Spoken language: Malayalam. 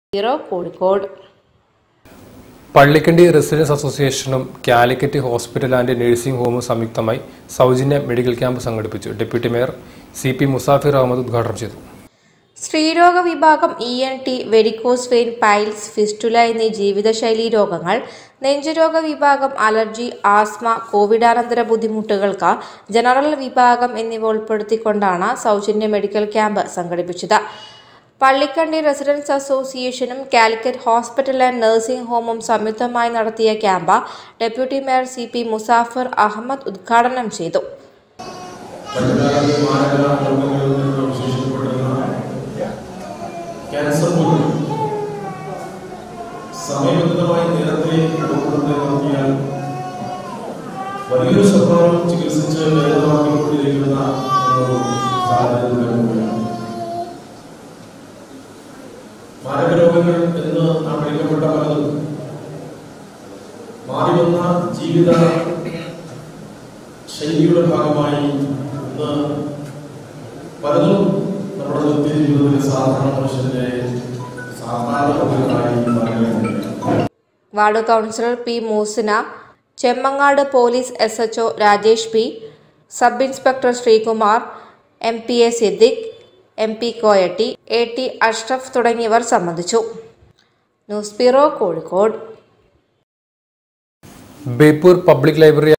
ബ്യൂറോ കോഴിക്കോട് പള്ളിക്കണ്ടി റെസിഡൻസ് അസോസിയേഷനും കാലിക്കറ്റ് ഹോസ്പിറ്റൽ ആൻഡ് നഴ്സിംഗ് ഹോമും സംയുക്തമായി സൗജന്യ മെഡിക്കൽ ക്യാമ്പ് സംഘടിപ്പിച്ചു deputy mayor C P Musafir Ahammad ഉദ്ഘാടനം ചെയ്തു സ്ത്രീരോഗ വിഭാഗം E N T varicose vein piles fistula എന്നീ ജീവിതശൈലി രോഗങ്ങൾ നെഞ്ചുരോഗ വിഭാഗം അലർജി ആസ്മ കോവിഡാനന്തര ബുദ്ധിമുട്ടുകൾക്ക് ജനറൽ വിഭാഗം എന്നിവ ഉൾപ്പെടുത്തിക്കൊണ്ടാണ് സൗജന്യ മെഡിക്കൽ ക്യാമ്പ് സംഘടിപ്പിച്ചത് പള്ളിക്കണ്ടി റെസിഡൻസ് അസോസിയേഷനും കാലിക്കറ്റ് ഹോസ്പിറ്റൽ ആൻഡ് നഴ്സിംഗ് ഹോമും സംയുക്തമായി നടത്തിയ camp deputy mayor C P Muzafar Ahammad ഉദ്ഘാടനം ചെയ്തു പണ്ടുകാലത്ത് മാരക രോഗങ്ങളിൽ നിന്ന് വിശേഷിക്കപ്പെടുന്ന ക്യാൻസർ പോലും സമയബന്ധിതമായി നേരത്തെ രോഗത്തെ നടത്തിയാൽ വലിയൊരു ശതമാനം ചികിത്സിച്ച് ഭേദമാക്കിക്കൊണ്ടിരിക്കുന്ന ഒരു സാഹചര്യം നിലനിൽക്കുകയാണ് മാരക രോഗങ്ങൾ എന്ന് നാം വിളിക്കപ്പെട്ട പലതും മാറി വന്ന ജീവിത ശൈലിയുടെ ഭാഗമായി ഇന്ന് പലതും നമ്മുടെ നിത്യ ജീവിതത്തിലെ സാധാരണ മനുഷ്യന്റെ സാധാരണ രോഗങ്ങളായി മാറുകയാണ് ward councillor P Moosina Chemmangad police S HO Rajesh P sub inspector Sreekumar M P A Siddique M P Koyatty A T Ashraf തുടങ്ങിയവർ സംബന്ധിച്ചു news bureau Kozhikode Beypore public library